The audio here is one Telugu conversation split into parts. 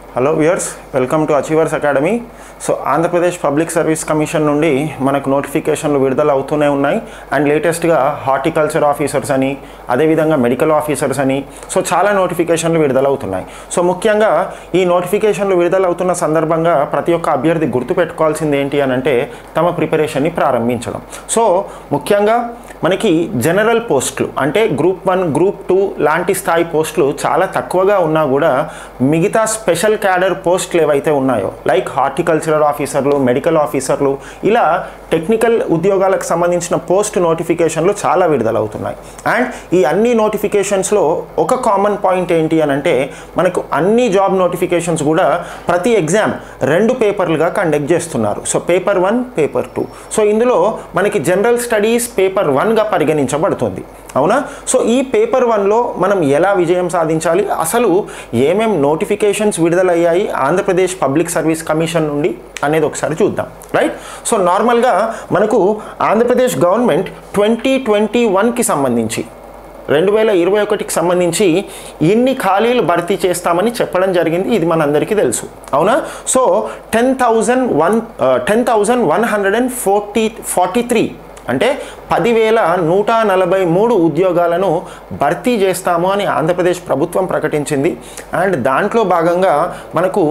hello viewers welcome to achievers academy so Andhra Pradesh public service commission నుండి మనకు నోటిఫికేషన్లు విడుదల అవుతూనే ఉన్నాయి అండ్ లేటెస్ట్గా హార్టికల్చర్ ఆఫీసర్స్ అని అదేవిధంగా మెడికల్ ఆఫీసర్స్ అని సో చాలా నోటిఫికేషన్లు విడుదల అవుతున్నాయి సో ముఖ్యంగా ఈ నోటిఫికేషన్లు విడుదల అవుతున్న సందర్భంగా ప్రతి ఒక్క అభ్యర్థి గుర్తుపెట్టుకోవాల్సింది ఏంటి అని అంటే తమ ప్రిపరేషన్ని ప్రారంభించడం సో ముఖ్యంగా మనకి జనరల్ పోస్టులు అంటే గ్రూప్ వన్ గ్రూప్ టూ లాంటి స్థాయి పోస్టులు చాలా తక్కువగా ఉన్నా కూడా మిగతా స్పెషల్ క్యాడర్ పోస్టులు ఏవైతే ఉన్నాయో లైక్ హార్టికల్చరల్ ఆఫీసర్లు మెడికల్ ఆఫీసర్లు ఇలా టెక్నికల్ ఉద్యోగాలకు సంబంధించిన పోస్ట్ నోటిఫికేషన్లు చాలా విడుదలవుతున్నాయి అండ్ ఈ అన్ని నోటిఫికేషన్స్లో ఒక కామన్ పాయింట్ ఏంటి అని అంటే మనకు అన్ని జాబ్ నోటిఫికేషన్స్ కూడా ప్రతి ఎగ్జామ్ రెండు పేపర్లుగా కండక్ట్ చేస్తున్నారు so paper one paper two so ఇందులో మనకి జనరల్ స్టడీస్ పేపర్ వన్గా పరిగణించబడుతుంది అవునా సో ఈ పేపర్ వన్లో మనం ఎలా విజయం సాధించాలి అసలు ఏమేం నోటిఫికేషన్స్ విడుదలయ్యాయి ఆంధ్రప్రదేశ్ పబ్లిక్ సర్వీస్ కమిషన్ నుండి అనేది ఒకసారి చూద్దాం రైట్ సో నార్మల్గా మనకు ఆంధ్రప్రదేశ్ గవర్నమెంట్ ట్వంటీ ట్వంటీ వన్కి సంబంధించి రెండు వేల ఇరవై ఒకటికి సంబంధించి ఎన్ని ఖాళీలు భర్తీ చేస్తామని చెప్పడం జరిగింది ఇది మనందరికీ తెలుసు అవునా so ten thousand one ten thousand one hundred and forty forty three అంటే పదివేల నూట నలభై మూడు ఉద్యోగాలను భర్తీ చేస్తాము అని ఆంధ్రప్రదేశ్ ప్రభుత్వం ప్రకటించింది అండ్ దాంట్లో భాగంగా మనకు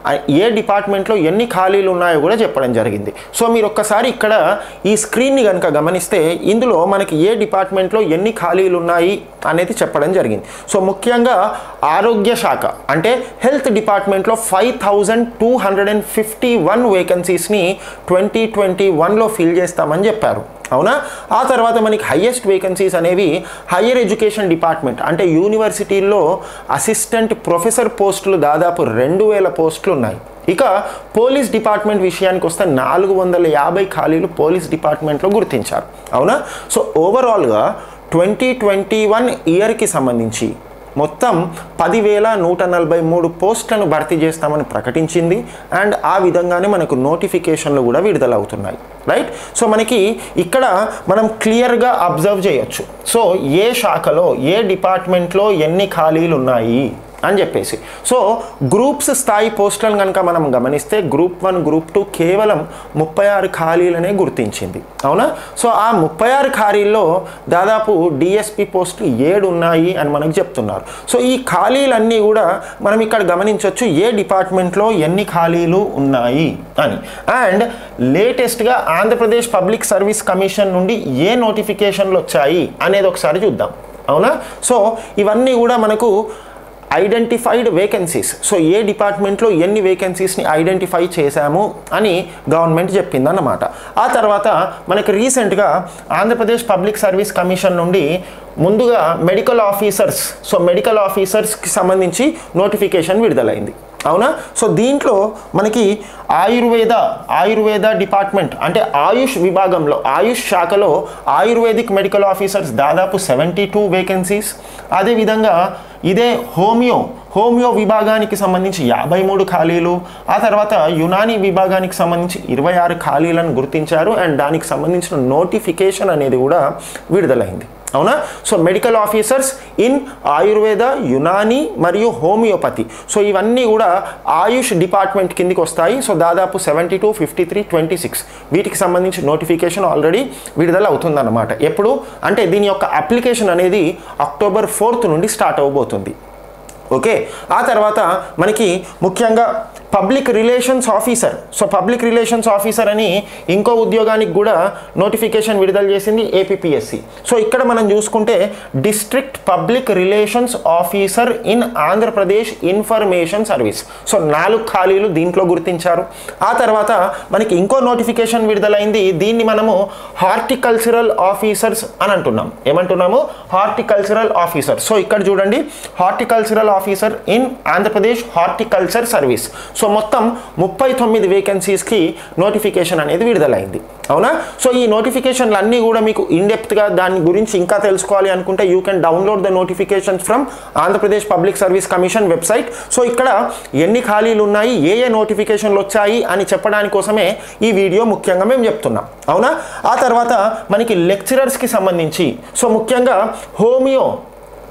ఏ డిపార్ట్మెంట్లో ఎన్ని ఖాళీలు ఉన్నాయో కూడా చెప్పడం జరిగింది సో మీరు ఒక్కసారి ఇక్కడ ఈ స్క్రీన్ని కనుక గమనిస్తే ఇందులో మనకి ఏ డిపార్ట్మెంట్లో ఎన్ని ఖాళీలు ఉన్నాయి అనేది చెప్పడం జరిగింది సో ముఖ్యంగా ఆరోగ్య శాఖ అంటే హెల్త్ డిపార్ట్మెంట్లో five thousand two hundred and fifty one వేకెన్సీస్ని ట్వంటీ ట్వంటీ వన్లో ఫిల్ చేస్తామని చెప్పారు అవునా ఆ తర్వాత మనకి హయ్యెస్ట్ వేకెన్సీస్ అనేవి హయ్యర్ ఎడ్యుకేషన్ డిపార్ట్మెంట్ అంటే యూనివర్సిటీల్లో అసిస్టెంట్ ప్రొఫెసర్ పోస్టులు దాదాపు రెండు వేల పోస్టులు ఉన్నాయి ఇక పోలీస్ డిపార్ట్మెంట్ విషయానికి వస్తే నాలుగు వందల యాభై ఖాళీలు పోలీస్ డిపార్ట్మెంట్లో గుర్తించారు అవునా సో ఓవరాల్గా ట్వంటీ ట్వంటీ వన్ ఇయర్కి సంబంధించి మొత్తం పదివేల నూట నలభై మూడు పోస్టులను భర్తీ చేస్తామని ప్రకటించింది అండ్ ఆ విధంగానే మనకు నోటిఫికేషన్లు కూడా విడుదలవుతున్నాయి రైట్ సో మనకి ఇక్కడ మనం క్లియర్గా అబ్జర్వ్ చేయొచ్చు సో ఏ శాఖలో ఏ డిపార్ట్మెంట్లో ఎన్ని ఖాళీలు ఉన్నాయి అని చెప్పేసి సో గ్రూప్స్ స్థాయి పోస్టులను కనుక మనం గమనిస్తే గ్రూప్ వన్ గ్రూప్ టూ కేవలం ముప్పై ఆరు ఖాళీలనే గుర్తించింది అవునా సో ఆ ముప్పై ఆరు ఖాళీల్లో దాదాపు డిఎస్పి పోస్టులు ఏడు ఉన్నాయి అని మనకు చెప్తున్నారు సో ఈ ఖాళీలన్నీ కూడా మనం ఇక్కడ గమనించవచ్చు ఏ డిపార్ట్మెంట్లో ఎన్ని ఖాళీలు ఉన్నాయి అని అండ్ లేటెస్ట్గా ఆంధ్రప్రదేశ్ పబ్లిక్ సర్వీస్ కమిషన్ నుండి ఏ నోటిఫికేషన్లు వచ్చాయి అనేది ఒకసారి చూద్దాం అవునా సో ఇవన్నీ కూడా మనకు ఐడెంటిఫైడ్ వేకెన్సీస్ సో ఏ డిపార్ట్మెంట్లో ఎన్ని వేకెన్సీస్ని ఐడెంటిఫై చేశాము అని గవర్నమెంట్ చెప్పిందన్నమాట ఆ తర్వాత మనకి రీసెంట్గా ఆంధ్రప్రదేశ్ పబ్లిక్ సర్వీస్ కమిషన్ నుండి ముందుగా మెడికల్ ఆఫీసర్స్ సో మెడికల్ ఆఫీసర్స్కి సంబంధించి నోటిఫికేషన్ విడుదలైంది అవునా సో దీంట్లో మనకి ఆయుర్వేద ఆయుర్వేద డిపార్ట్మెంట్ అంటే ఆయుష్ విభాగంలో ఆయుష్ శాఖలో ఆయుర్వేదిక్ మెడికల్ ఆఫీసర్స్ దాదాపు సెవెంటీ టూ వేకెన్సీస్ అదేవిధంగా ఇదే హోమియో హోమియో విభాగానికి సంబంధించి యాభై మూడు ఖాళీలు ఆ తర్వాత యునానీ విభాగానికి సంబంధించి ఇరవై ఆరు ఖాళీలను గుర్తించారు అండ్ దానికి సంబంధించిన నోటిఫికేషన్ అనేది కూడా విడుదలైంది అవునా so medical officers in Ayurveda Unani మరియు హోమియోపతి సో ఇవన్నీ కూడా ఆయుష్ డిపార్ట్మెంట్ కిందికి వస్తాయి సో దాదాపు seventy two fifty three twenty six వీటికి సంబంధించి నోటిఫికేషన్ ఆల్రెడీ విడుదల అవుతుందన్నమాట ఎప్పుడు అంటే దీని యొక్క అప్లికేషన్ అనేది అక్టోబర్ ఫోర్త్ నుండి స్టార్ట్ అవబోతుంది ఓకే ఆ తర్వాత మనకి ముఖ్యంగా public relations officer so public relations officer అని ఇంకో ఉద్యోగానికి కూడా నోటిఫికేషన్ విడుదల చేసింది ఏపీఎస్సి సో ఇక్కడ మనం చూసుకుంటే district public relations officer in Andhra Pradesh information service so నాలుగు ఖాళీలు దీంట్లో గుర్తించారు ఆ తర్వాత మనకి ఇంకో నోటిఫికేషన్ విడుదలైంది దీన్ని మనము హార్టికల్చరల్ ఆఫీసర్స్ అని అంటున్నాం ఏమంటున్నాము హార్టికల్చరల్ ఆఫీసర్ సో ఇక్కడ చూడండి horticultural officer in Andhra Pradesh horticulture service so మొత్తం ముప్పై తొమ్మిది వేకెన్సీస్కి నోటిఫికేషన్ అనేది విడుదలైంది అవునా సో ఈ నోటిఫికేషన్లు అన్నీ కూడా మీకు ఇన్డెప్త్గా దాని గురించి ఇంకా తెలుసుకోవాలి అనుకుంటే you can download the notifications from Andhra Pradesh public service commission website so ఇక్కడ ఎన్ని ఖాళీలు ఉన్నాయి ఏ ఏ నోటిఫికేషన్లు వచ్చాయి అని చెప్పడానికి కోసమే ఈ వీడియో ముఖ్యంగా మేము చెప్తున్నాం అవునా ఆ తర్వాత మనకి లెక్చరర్స్కి సంబంధించి సో ముఖ్యంగా హోమియో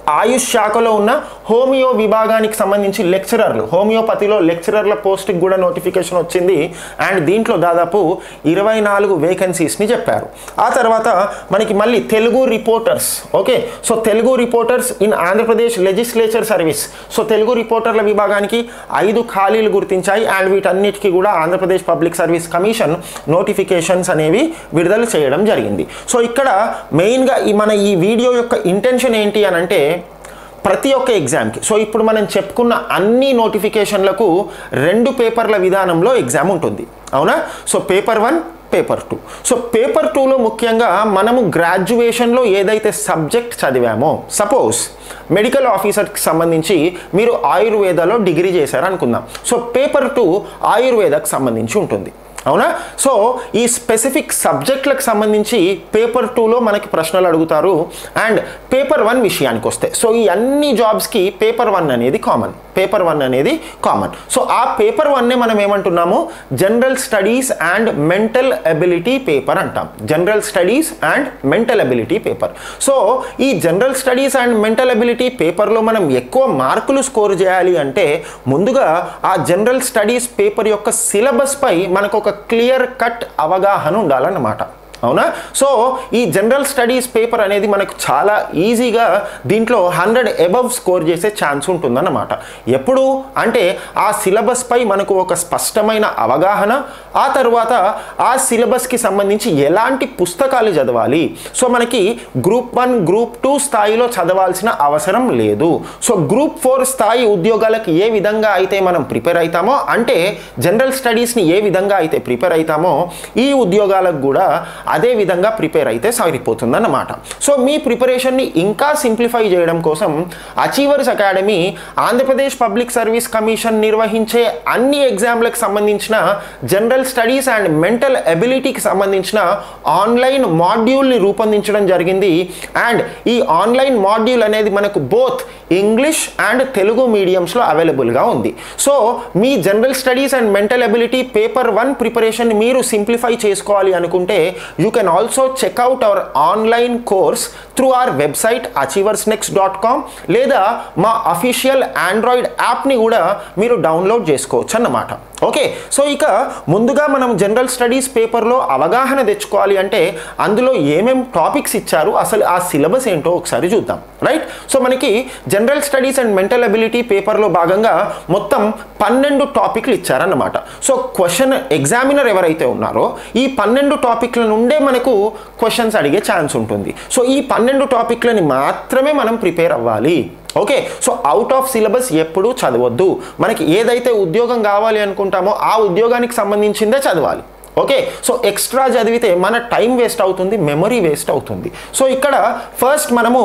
ఆయుష్ శాఖలో ఉన్న హోమియో విభాగానికి సంబంధించి లెక్చరర్లు హోమియోపతిలో లెక్చరర్ల పోస్ట్కి కూడా నోటిఫికేషన్ వచ్చింది అండ్ దీంట్లో దాదాపు ఇరవై నాలుగు వేకెన్సీస్ని చెప్పారు ఆ తర్వాత మనకి మళ్ళీ Telugu reporters okay so Telugu reporters in Andhra Pradesh legislature service so Telugu రిపోర్టర్ల విభాగానికి ఐదు ఖాళీలు గుర్తించాయి అండ్ వీటన్నిటికీ కూడా Andhra Pradesh public service commission notifications అనేవి విడుదల చేయడం జరిగింది సో ఇక్కడ మెయిన్గా ఈ మన ఈ వీడియో యొక్క ఇంటెన్షన్ ఏంటి అని అంటే ప్రతి ఒక్క ఎగ్జామ్కి సో ఇప్పుడు మనం చెప్పుకున్న అన్ని నోటిఫికేషన్లకు రెండు పేపర్ల విధానంలో ఎగ్జామ్ ఉంటుంది అవునా so paper one paper two so paper టూలో ముఖ్యంగా మనము గ్రాడ్యుయేషన్లో ఏదైతే సబ్జెక్ట్ చదివామో సపోజ్ మెడికల్ ఆఫీసర్కి సంబంధించి మీరు ఆయుర్వేదలో డిగ్రీ చేశారు అనుకుందాం సో పేపర్ టూ ఆయుర్వేదకు సంబంధించి ఉంటుంది అవునా సో ఈ స్పెసిఫిక్ సబ్జెక్టులకు సంబంధించి పేపర్ టూలో మనకి ప్రశ్నలు అడుగుతారు అండ్ పేపర్ వన్ విషయానికి వస్తే సో ఈ అన్ని జాబ్స్కి పేపర్ వన్ అనేది కామన్ పేపర్ వన్ అనేది కామన్ సో ఆ పేపర్ వన్నే మనం ఏమంటున్నాము general studies and mental ability paper అంటాం general studies and mental ability paper so ఈ general studies and mental ability పేపర్లో మనం ఎక్కువ మార్కులు స్కోర్ చేయాలి అంటే ముందుగా ఆ జనరల్ స్టడీస్ పేపర్ యొక్క సిలబస్ పై మనకు ఒక క్లియర్ కట్ అవగాహన ఉండాలన్నమాట అవునా సో ఈ జనరల్ స్టడీస్ పేపర్ అనేది మనకు చాలా ఈజీగా దీంట్లో హండ్రెడ్ ఎబవ్ స్కోర్ చేసే ఛాన్స్ ఉంటుందన్నమాట ఎప్పుడు అంటే ఆ సిలబస్పై మనకు ఒక స్పష్టమైన అవగాహన ఆ తర్వాత ఆ సిలబస్కి సంబంధించి ఎలాంటి పుస్తకాలు చదవాలి సో మనకి గ్రూప్ వన్ గ్రూప్ టూ స్థాయిలో చదవాల్సిన అవసరం లేదు సో గ్రూప్ ఫోర్ స్థాయి ఉద్యోగాలకు ఏ విధంగా అయితే మనం ప్రిపేర్ అవుతామో అంటే జనరల్ స్టడీస్ని ఏ విధంగా అయితే ప్రిపేర్ అవుతామో ఈ ఉద్యోగాలకు కూడా అదే విధంగా ప్రిపేర్ అయితే సరిపోతుందన్నమాట సో మీ ప్రిపరేషన్ని ఇంకా సింప్లిఫై చేయడం కోసం Achievers Academy Andhra Pradesh public service commission నిర్వహించే అన్ని ఎగ్జామ్లకు సంబంధించిన జనరల్ స్టడీస్ అండ్ మెంటల్ ఎబిలిటీకి సంబంధించిన ఆన్లైన్ మాడ్యూల్ని రూపొందించడం జరిగింది అండ్ ఈ ఆన్లైన్ మాడ్యూల్ అనేది మనకు బోత్ ఇంగ్లీష్ అండ్ తెలుగు మీడియంస్లో అవైలబుల్గా ఉంది సో మీ general studies and mental ability paper one preparation మీరు సింప్లిఫై చేసుకోవాలి అనుకుంటే you can also check out our online course through our website achievers next dot com లేదా మా అఫీషియల్ ఆండ్రాయిడ్ యాప్ని కూడా మీరు డౌన్లోడ్ చేసుకోవచ్చు అన్నమాట ఓకే సో ఇక ముందుగా మనం జనరల్ స్టడీస్ పేపర్లో అవగాహన తెచ్చుకోవాలి అంటే అందులో ఏమేం టాపిక్స్ ఇచ్చారు అసలు ఆ సిలబస్ ఏంటో ఒకసారి చూద్దాం రైట్ సో మనకి general studies and mental ability పేపర్లో భాగంగా మొత్తం పన్నెండు టాపిక్లు ఇచ్చారన్నమాట సో క్వశ్చన్ ఎగ్జామినర్ ఎవరైతే ఉన్నారో ఈ పన్నెండు టాపిక్ల నుండే మనకు క్వశ్చన్స్ అడిగే ఛాన్స్ ఉంటుంది సో ఈ పన్నెండు టాపిక్లని మాత్రమే మనం ప్రిపేర్ అవ్వాలి okay so out of syllabus ఎప్పుడూ చదవద్దు మనకి ఏదైతే ఉద్యోగం కావాలి అనుకుంటామో ఆ ఉద్యోగానికి సంబంధించిందే చదవాలి ఓకే సో ఎక్స్ట్రా చదివితే మన టైం వేస్ట్ అవుతుంది మెమరీ వేస్ట్ అవుతుంది సో ఇక్కడ ఫస్ట్ మనము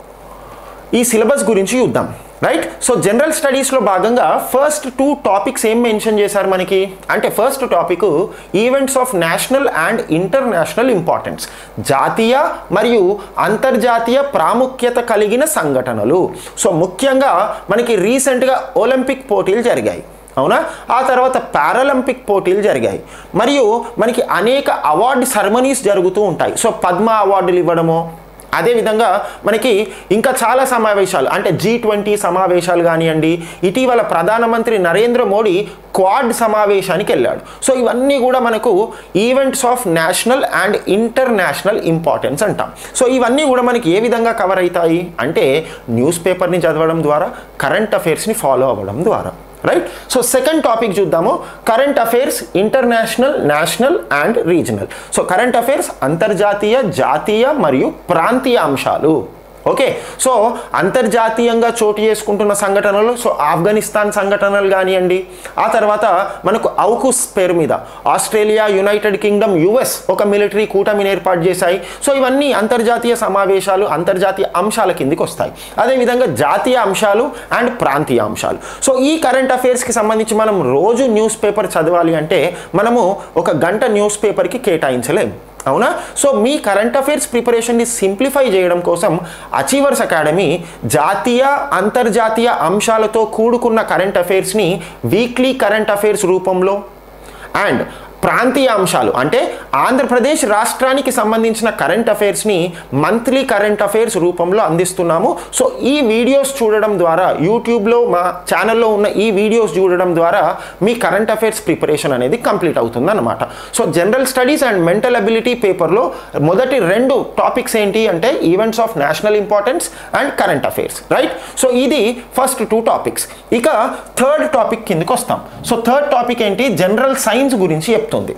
ఈ సిలబస్ గురించి చూద్దాం రైట్ సో జనరల్ స్టడీస్లో భాగంగా ఫస్ట్ టూ టాపిక్స్ ఏం మెన్షన్ చేశారు మనకి అంటే first topic events of national and international importance జాతీయ మరియు అంతర్జాతీయ ప్రాముఖ్యత కలిగిన సంఘటనలు సో ముఖ్యంగా మనకి రీసెంట్గా ఒలింపిక్ పోటీలు జరిగాయి అవునా ఆ తర్వాత పారాలింపిక్ పోటీలు జరిగాయి మరియు మనకి అనేక అవార్డు సెరమనీస్ జరుగుతూ ఉంటాయి సో పద్మ అవార్డులు ఇవ్వడము అదేవిధంగా మనకి ఇంకా చాలా సమావేశాలు అంటే జీ ట్వంటీ సమావేశాలు కానివ్వండి ఇటీవల ప్రధానమంత్రి నరేంద్ర మోడీ క్వాడ్ సమావేశానికి వెళ్ళాడు సో ఇవన్నీ కూడా మనకు events of national and international importance అంటాం సో ఇవన్నీ కూడా మనకి ఏ విధంగా కవర్ అవుతాయి అంటే న్యూస్ పేపర్ని చదవడం ద్వారా కరెంట్ అఫైర్స్ని ఫాలో అవ్వడం ద్వారా రైట్ సో సెకండ్ టాపిక్ చూద్దాము current affairs international national and regional so current affairs అంతర్జాతీయ జాతీయ మరియు ప్రాంతీయ అంశాలు ఓకే సో అంతర్జాతీయంగా చోటు చేసుకుంటున్న సంఘటనలు సో ఆఫ్ఘనిస్తాన్ సంఘటనలు కానివ్వండి ఆ తర్వాత మనకు ఔకుస్ పేరు మీద ఆస్ట్రేలియా యునైటెడ్ కింగ్డమ్ యుఎస్ ఒక మిలిటరీ కూటమిని ఏర్పాటు చేశాయి సో ఇవన్నీ అంతర్జాతీయ సమావేశాలు అంతర్జాతీయ అంశాల కిందికి వస్తాయి అదేవిధంగా జాతీయ అంశాలు అండ్ ప్రాంతీయ అంశాలు సో ఈ కరెంట్ అఫైర్స్కి సంబంధించి మనం రోజు న్యూస్ పేపర్ చదవాలి అంటే మనము ఒక గంట న్యూస్ పేపర్కి కేటాయించలేం అవునా సో మీ కరెంట్ అఫైర్స్ ప్రిపరేషన్ని సింప్లిఫై చేయడం కోసం అచీవర్స్ అకాడమీ జాతీయ అంతర్జాతీయ అంశాలతో కూడుకున్న కరెంట్ అఫైర్స్ని వీక్లీ కరెంట్ అఫైర్స్ రూపంలో అండ్ ప్రాంతీయ అంశాలు అంటే ఆంధ్రప్రదేశ్ రాష్ట్రానికి సంబంధించిన కరెంట్ అఫైర్స్ని మంత్లీ కరెంట్ అఫైర్స్ రూపంలో అందిస్తున్నాము సో ఈ వీడియోస్ చూడడం ద్వారా యూట్యూబ్లో మా ఛానల్లో ఉన్న ఈ వీడియోస్ చూడడం ద్వారా మీ కరెంట్ అఫైర్స్ ప్రిపరేషన్ అనేది కంప్లీట్ అవుతుంది అనమాట so general studies and mental ability పేపర్లో మొదటి రెండు టాపిక్స్ ఏంటి అంటే events of national importance and current affairs right so ఇది ఫస్ట్ టూ టాపిక్స్ ఇక థర్డ్ టాపిక్ కిందకి వస్తాం సో థర్డ్ టాపిక్ ఏంటి జనరల్ సైన్స్ గురించి చెప్తుంది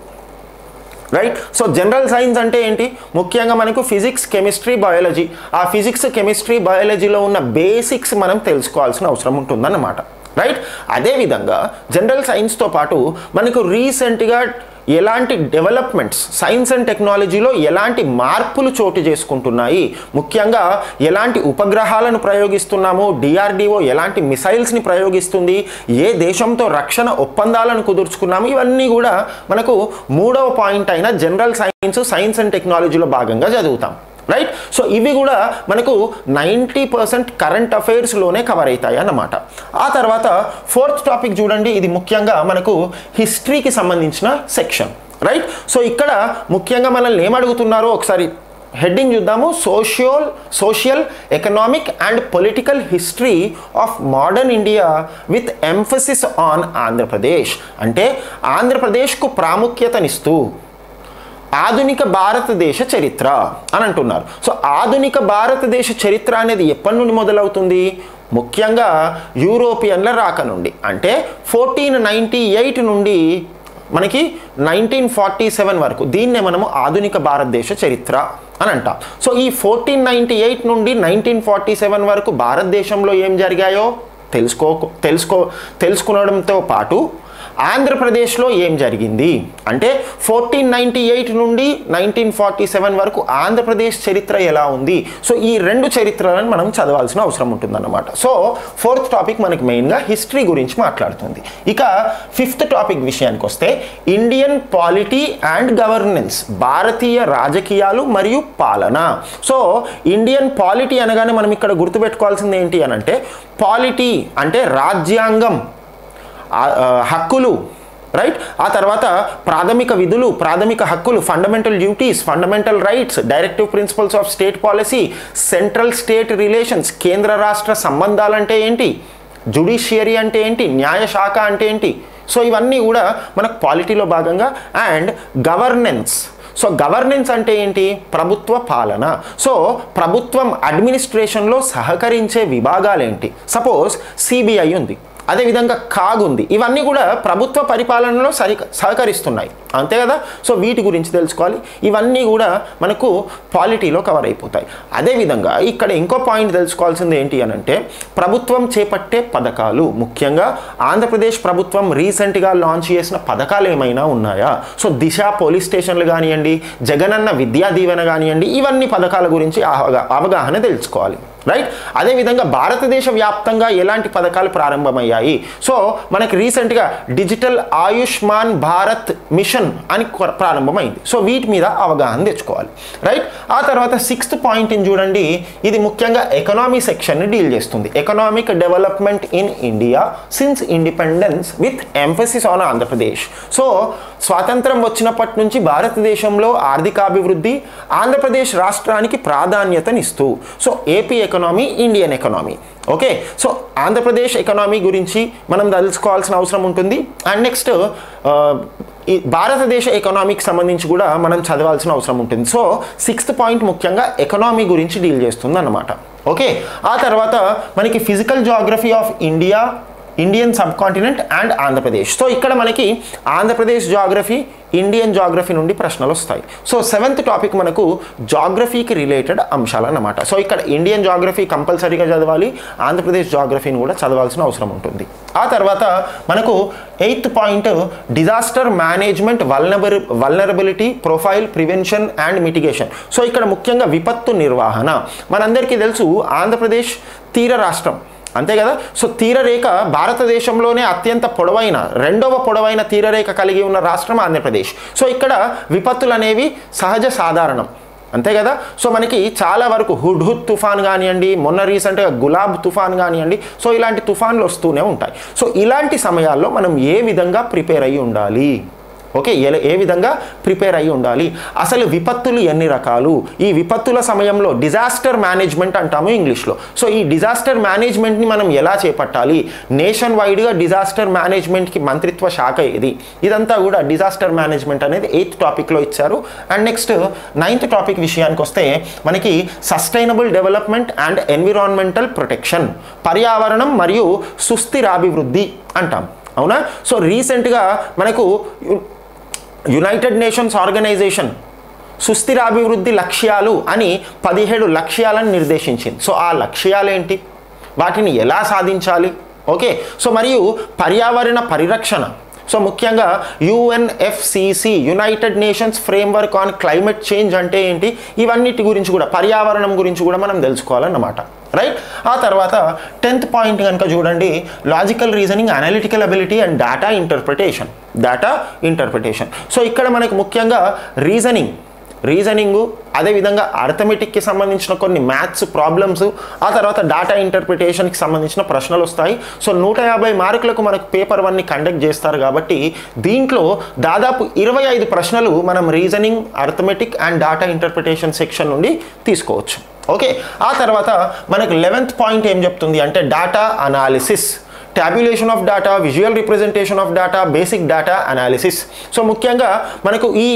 రైట్ సో జనరల్ సైన్స్ అంటే ఏంటి ముఖ్యంగా మనకు ఫిజిక్స్ కెమిస్ట్రీ బయాలజీ ఆ ఫిజిక్స్ కెమిస్ట్రీ బయాలజీలో ఉన్న బేసిక్స్ మనం తెలుసుకోవాల్సిన అవసరం ఉంటుందన్నమాట రైట్ అదేవిధంగా జనరల్ సైన్స్తో పాటు మనకు రీసెంట్గా ఎలాంటి డెవలప్మెంట్స్ సైన్స్ అండ్ టెక్నాలజీలో ఎలాంటి మార్పులు చోటు చేసుకుంటున్నాయి ముఖ్యంగా ఎలాంటి ఉపగ్రహాలను ప్రయోగిస్తున్నాము డిఆర్డిఓ ఎలాంటి మిసైల్స్ని ప్రయోగిస్తుంది ఏ దేశంతో రక్షణ ఒప్పందాలను కుదుర్చుకున్నాము ఇవన్నీ కూడా మనకు మూడవ పాయింట్ అయిన జనరల్ సైన్స్ సైన్స్ అండ్ టెక్నాలజీలో భాగంగా చదువుతాం రైట్ సో ఇవి కూడా మనకు నైంటీ పర్సెంట్ కరెంట్ అఫైర్స్లోనే కవర్ అవుతాయి అన్నమాట ఆ తర్వాత ఫోర్త్ టాపిక్ చూడండి ఇది ముఖ్యంగా మనకు హిస్టరీకి సంబంధించిన సెక్షన్ రైట్ సో ఇక్కడ ముఖ్యంగా మనల్ని ఏమడుగుతున్నారో ఒకసారి హెడ్డింగ్ చూద్దాము social social economic and political history of modern India with emphasis on Andhra Pradesh అంటే ఆంధ్రప్రదేశ్కు ప్రాముఖ్యతనిస్తూ ఆధునిక భారతదేశ చరిత్ర అని అంటున్నారు సో ఆధునిక భారతదేశ చరిత్ర అనేది ఎప్పటి నుండి మొదలవుతుంది ముఖ్యంగా యూరోపియన్ల రాక నుండి అంటే ఫోర్టీన్ నైంటీ ఎయిట్ నుండి మనకి నైన్టీన్ ఫార్టీ సెవెన్ వరకు దీన్నే మనము ఆధునిక భారతదేశ చరిత్ర అని అంటాం సో ఈ ఫోర్టీన్ నైంటీ ఎయిట్ నుండి నైన్టీన్ ఫార్టీ సెవెన్ వరకు భారతదేశంలో ఏం జరిగాయో తెలుసుకో తెలుసుకో తెలుసుకునడంతో పాటు ఆంధ్రప్రదేశ్లో ఏం జరిగింది అంటే ఫోర్టీన్ నైంటీ ఎయిట్ నుండి నైన్టీన్ ఫార్టీ సెవెన్ వరకు ఆంధ్రప్రదేశ్ చరిత్ర ఎలా ఉంది సో ఈ రెండు చరిత్రలను మనం చదవాల్సిన అవసరం ఉంటుందన్నమాట సో ఫోర్త్ టాపిక్ మనకి మెయిన్గా హిస్టరీ గురించి మాట్లాడుతుంది ఇక ఫిఫ్త్ టాపిక్ విషయానికి వస్తే ఇండియన్ పాలిటీ అండ్ గవర్నెన్స్ భారతీయ రాజకీయాలు మరియు పాలన సో ఇండియన్ పాలిటీ అనగానే మనం ఇక్కడ గుర్తుపెట్టుకోవాల్సింది ఏంటి అని అంటే పాలిటీ అంటే రాజ్యాంగం ఆ- ఆ, హక్కులు రైట్ ఆ తర్వాత ప్రాథమిక విధులు ప్రాథమిక హక్కులు fundamental duties fundamental rights directive principles of state policy central state relations కేంద్ర రాష్ట్ర సంబంధాలు అంటే ఏంటి జుడిషియరీ అంటే ఏంటి న్యాయశాఖ అంటే ఏంటి సో ఇవన్నీ కూడా మనకు పాలిటీలో భాగంగా అండ్ గవర్నెన్స్ సో గవర్నెన్స్ అంటే ఏంటి ప్రభుత్వ పాలన సో ప్రభుత్వం అడ్మినిస్ట్రేషన్లో సహకరించే విభాగాలేంటి సపోజ్ సిబిఐ ఉంది అదేవిధంగా కాగ్ ఉంది ఇవన్నీ కూడా ప్రభుత్వ పరిపాలనలో సరి సహకరిస్తున్నాయి అంతే కదా సో వీటి గురించి తెలుసుకోవాలి ఇవన్నీ కూడా మనకు పాలిటీలో కవర్ అయిపోతాయి అదేవిధంగా ఇక్కడ ఇంకో పాయింట్ తెలుసుకోవాల్సింది ఏంటి అని అంటే ప్రభుత్వం చేపట్టే పథకాలు ముఖ్యంగా ఆంధ్రప్రదేశ్ ప్రభుత్వం రీసెంట్గా లాంచ్ చేసిన పథకాలు ఏమైనా ఉన్నాయా సో దిశ పోలీస్ స్టేషన్లు కానివ్వండి జగనన్న విద్యా దీవెన కానివ్వండి ఇవన్నీ పథకాల గురించి అవగా అవగాహన తెలుసుకోవాలి రైట్ అదేవిధంగా భారతదేశ వ్యాప్తంగా ఎలాంటి పథకాలు ప్రారంభమయ్యాయి సో మనకి రీసెంట్గా డిజిటల్ ఆయుష్మాన్ భారత్ మిషన్ అని కొ- ప్రారంభమైంది సో వీటి మీద అవగాహన తెచ్చుకోవాలి రైట్ ఆ తర్వాత సిక్స్త్ పాయింట్ని చూడండి ఇది ముఖ్యంగా ఎకనామీ సెక్షన్ని డీల్ చేస్తుంది economic development in India since independence with emphasis on Andhra Pradesh so స్వాతంత్రం వచ్చినప్పటి నుంచి భారతదేశంలో ఆర్థికాభివృద్ధి ఆంధ్రప్రదేశ్ రాష్ట్రానికి ప్రాధాన్యతనిస్తూ so AP economy Indian economy okay so Andhra Pradesh economy గురించి మనం తెలుసుకోవాల్సిన అవసరం ఉంటుంది అండ్ నెక్స్ట్ ఈ భారతదేశ ఎకనామీకి సంబంధించి కూడా మనం చదవాల్సిన అవసరం ఉంటుంది సో సిక్స్త్ పాయింట్ ముఖ్యంగా ఎకనామీ గురించి డీల్ చేస్తుంది అన్నమాట ఓకే ఆ తర్వాత మనకి physical geography of India Indian subcontinent and Andhra Pradesh so ఇక్కడ మనకి ఆంధ్రప్రదేశ్ జాగ్రఫీ ఇండియన్ జాగ్రఫీ నుండి ప్రశ్నలు వస్తాయి సో సెవెంత్ టాపిక్ మనకు జాగ్రఫీకి రిలేటెడ్ అంశాలు అన్నమాట సో ఇక్కడ ఇండియన్ జాగ్రఫీ కంపల్సరీగా చదవాలి ఆంధ్రప్రదేశ్ జాగ్రఫీని కూడా చదవాల్సిన అవసరం ఉంటుంది ఆ తర్వాత మనకు eighth point disaster management vulnerability vulnerability profile prevention and mitigation so ఇక్కడ ముఖ్యంగా విపత్తు నిర్వహణ మనందరికీ తెలుసు ఆంధ్రప్రదేశ్ తీర రాష్ట్రం అంతే కదా సో తీరరేఖ భారతదేశంలోనే అత్యంత పొడవైన రెండవ పొడవైన తీరరేఖ కలిగి ఉన్న రాష్ట్రం ఆంధ్రప్రదేశ్ సో ఇక్కడ విపత్తులు అనేవి సహజ సాధారణం అంతే కదా సో మనకి చాలా వరకు హుడ్ హుడ్ తుఫాన్ కానివ్వండి మొన్న రీసెంట్గా గులాబ్ తుఫాన్ కానివ్వండి సో ఇలాంటి తుఫాన్లు వస్తూనే ఉంటాయి సో ఇలాంటి సమయాల్లో మనం ఏ విధంగా ప్రిపేర్ అయ్యి ఉండాలి ఓకే ఏ ఏ విధంగా ప్రిపేర్ అయి ఉండాలి అసలు విపత్తులు ఎన్ని రకాలు ఈ విపత్తుల సమయంలో డిజాస్టర్ మేనేజ్మెంట్ అంటాము ఇంగ్లీష్లో సో ఈ డిజాస్టర్ మేనేజ్మెంట్ని మనం ఎలా చేపట్టాలి నేషన్ వైడ్గా డిజాస్టర్ మేనేజ్మెంట్కి మంత్రిత్వ శాఖ ఇది ఇదంతా కూడా డిజాస్టర్ మేనేజ్మెంట్ అనేది ఎయిత్ టాపిక్లో ఇచ్చారు అండ్ నెక్స్ట్ నైన్త్ టాపిక్ విషయానికి వస్తే మనకి sustainable development and environmental protection పర్యావరణం మరియు సుస్థిరాభివృద్ధి అంటాం అవునా సో రీసెంట్గా మనకు యునైటెడ్ నేషన్స్ ఆర్గనైజేషన్ సుస్థిరాభివృద్ధి లక్ష్యాలు అని పదిహేడు లక్ష్యాలను నిర్దేశించింది సో ఆ లక్ష్యాలు ఏంటి వాటిని ఎలా సాధించాలి ఓకే సో మరియు పర్యావరణ పరిరక్షణ సో ముఖ్యంగా UNFCCC United Nations framework on climate change అంటే ఏంటి ఇవన్నిటి గురించి కూడా పర్యావరణం గురించి కూడా మనం తెలుసుకోవాలన్నమాట రైట్ ఆ తర్వాత టెన్త్ పాయింట్ కనుక చూడండి logical reasoning analytical ability and data interpretation data interpretation so ఇక్కడ మనకు ముఖ్యంగా రీజనింగ్ రీజనింగు అదేవిధంగా అర్థమెటిక్కి సంబంధించిన కొన్ని మ్యాథ్స్ ప్రాబ్లమ్స్ ఆ తర్వాత డేటా ఇంటర్ప్రిటేషన్కి సంబంధించిన ప్రశ్నలు వస్తాయి సో నూట యాభై మార్కులకు మనకు పేపర్ వన్ని కండక్ట్ చేస్తారు కాబట్టి దీంట్లో దాదాపు ఇరవై ఐదు ప్రశ్నలు మనం reasoning arithmetic and data interpretation section నుండి తీసుకోవచ్చు ఓకే ఆ తర్వాత మనకు లెవెంత్ పాయింట్ ఏం చెప్తుంది అంటే data analysis tabulation of data visual representation of data basic data analysis so ముఖ్యంగా మనకు ఈ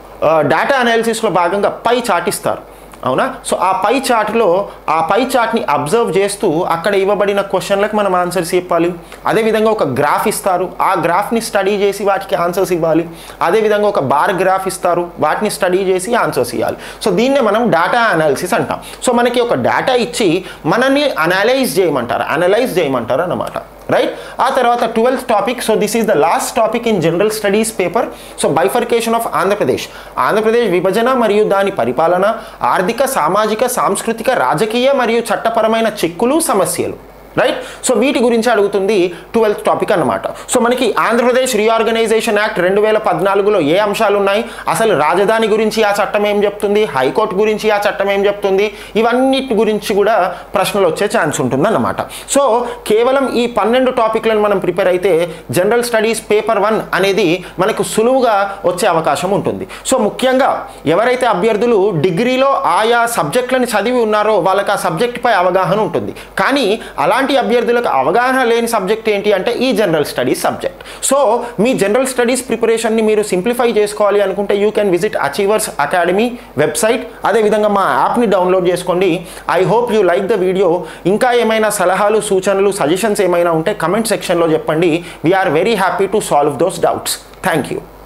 డేటా అనాలిసిస్లో భాగంగా పై చార్ట్ ఇస్తారు అవునా సో ఆ పై చార్ట్లో ఆ పై చార్ట్ని అబ్జర్వ్ చేస్తూ అక్కడ ఇవ్వబడిన క్వశ్చన్లకు మనం ఆన్సర్స్ చెప్పాలి అదేవిధంగా ఒక గ్రాఫ్ ఇస్తారు ఆ గ్రాఫ్ని స్టడీ చేసి వాటికి ఆన్సర్స్ ఇవ్వాలి అదేవిధంగా ఒక బార్ గ్రాఫ్ ఇస్తారు వాటిని స్టడీ చేసి ఆన్సర్స్ ఇవ్వాలి సో దీన్నే మనం డేటా అనాలిసిస్ అంటాం సో మనకి ఒక డేటా ఇచ్చి మనల్ని అనలైజ్ చేయమంటారు అనలైజ్ చేయమంటారు అన్నమాట రైట్ ఆ తర్వాత twelfth topic so this is the last topic in general studies paper so bifurcation of Andhra Pradesh Andhra Pradesh విభజన మరియు దాని పరిపాలన ఆర్థిక సామాజిక సాంస్కృతిక రాజకీయ మరియు చట్టపరమైన చిక్కులు సమస్యలు రైట్ సో వీటి గురించి అడుగుతుంది ట్వెల్త్ టాపిక్ అన్నమాట సో మనకి ఆంధ్రప్రదేశ్ రీఆర్గనైజేషన్ యాక్ట్ రెండు వేల పద్నాలుగులో ఏ అంశాలు ఉన్నాయి అసలు రాజధాని గురించి ఆ చట్టం ఏం చెప్తుంది హైకోర్టు గురించి ఆ చట్టం ఏం చెప్తుంది ఇవన్నిటి గురించి కూడా ప్రశ్నలు వచ్చే ఛాన్స్ ఉంటుందన్నమాట సో కేవలం ఈ పన్నెండు టాపిక్లను మనం ప్రిపేర్ అయితే జనరల్ స్టడీస్ పేపర్ వన్ అనేది మనకు సులువుగా వచ్చే అవకాశం ఉంటుంది సో ముఖ్యంగా ఎవరైతే అభ్యర్థులు డిగ్రీలో ఆయా సబ్జెక్టులను చదివి ఉన్నారో వాళ్ళకి ఆ సబ్జెక్ట్పై అవగాహన ఉంటుంది కానీ అలాంటి అభ్యర్థులకు అవగాహన లేని సబ్జెక్ట్ ఏంటి అంటే ఈ జనరల్ స్టడీస్ సబ్జెక్ట్ సో మీ జనరల్ స్టడీస్ ప్రిపరేషన్ని మీరు సింప్లిఫై చేసుకోవాలి అనుకుంటే you can visit achievers academy website అదేవిధంగా మా యాప్ని డౌన్లోడ్ చేసుకోండి I hope you like the video ఇంకా ఏమైనా సలహాలు సూచనలు సజెషన్స్ ఏమైనా ఉంటే కమెంట్ సెక్షన్లో చెప్పండి we're very happy to solve those doubts thank you